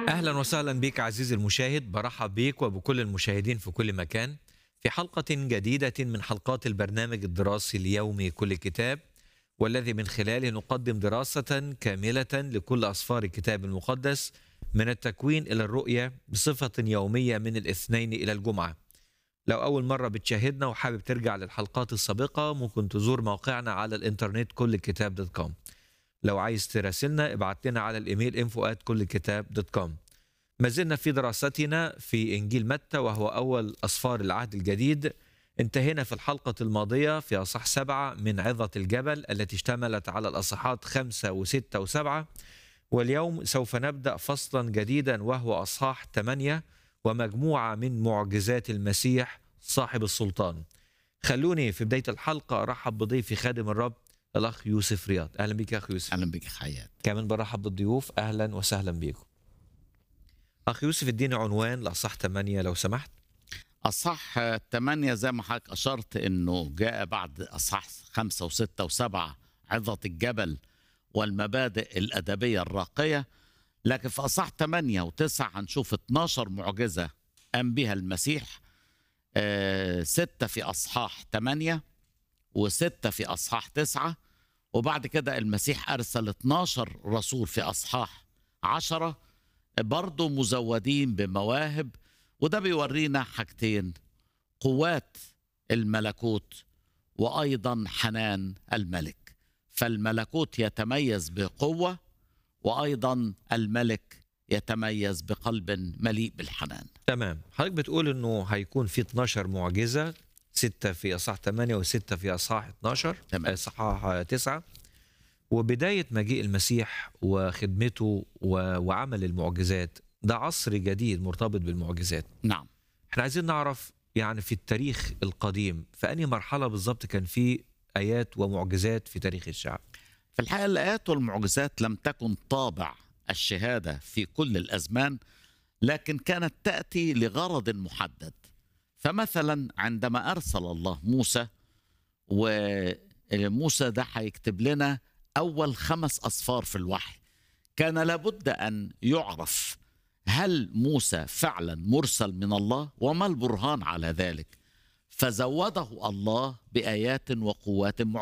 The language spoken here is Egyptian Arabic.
اهلا وسهلا بك عزيزي المشاهد برحب بك وبكل المشاهدين في كل مكان في حلقه جديده من حلقات البرنامج الدراسي اليومي كل كتاب والذي من خلاله نقدم دراسه كامله لكل اسفار الكتاب المقدس من التكوين الى الرؤيه بصفه يوميه من الاثنين الى الجمعه لو اول مره بتشاهدنا وحابب ترجع للحلقات السابقه ممكن تزور موقعنا على الانترنت كل كتاب دوت كوم لو عايز تراسلنا ابعت لنا على الايميل info كل كتاب دوت كوم ما زلنا في دراستنا في انجيل متى وهو اول اسفار العهد الجديد انتهينا في الحلقه الماضيه في اصح سبعه من عظه الجبل التي اشتملت على الاصحات خمسه وسته وسبعه واليوم سوف نبدا فصلا جديدا وهو اصحاح ثمانيه ومجموعه من معجزات المسيح صاحب السلطان خلوني في بدايه الحلقه ارحب بضيفي خادم الرب الاخ يوسف رياض اهلا بك يا اخ يوسف اهلا بك حياة كمان برحب بالضيوف اهلا وسهلا بيكم اخ يوسف اديني عنوان لاصح 8 لو سمحت اصح 8 زي ما حضرتك اشرت انه جاء بعد اصح خمسة وستة وسبعة عظة الجبل والمبادئ الادبية الراقية لكن في اصح 8 و9 هنشوف 12 معجزة قام بها المسيح آه ستة في اصحاح 8 وستة في اصحاح 9 وبعد كده المسيح ارسل 12 رسول في اصحاح 10 برضه مزودين بمواهب وده بيورينا حاجتين قوات الملكوت وايضا حنان الملك فالملكوت يتميز بقوه وايضا الملك يتميز بقلب مليء بالحنان تمام حضرتك بتقول انه هيكون في 12 معجزه ستة في اصحاح 8 وستة في اصحاح 12 تمام. اصحاح 9 وبدايه مجيء المسيح وخدمته و- وعمل المعجزات ده عصر جديد مرتبط بالمعجزات نعم احنا عايزين نعرف يعني في التاريخ القديم في انهي مرحله بالظبط كان في ايات ومعجزات في تاريخ الشعب في الحقيقه الايات والمعجزات لم تكن طابع الشهاده في كل الازمان لكن كانت تاتي لغرض محدد فمثلا عندما ارسل الله موسى وموسى ده هيكتب لنا اول خمس اصفار في الوحي كان لابد ان يعرف هل موسى فعلا مرسل من الله وما البرهان على ذلك فزوده الله بايات وقوات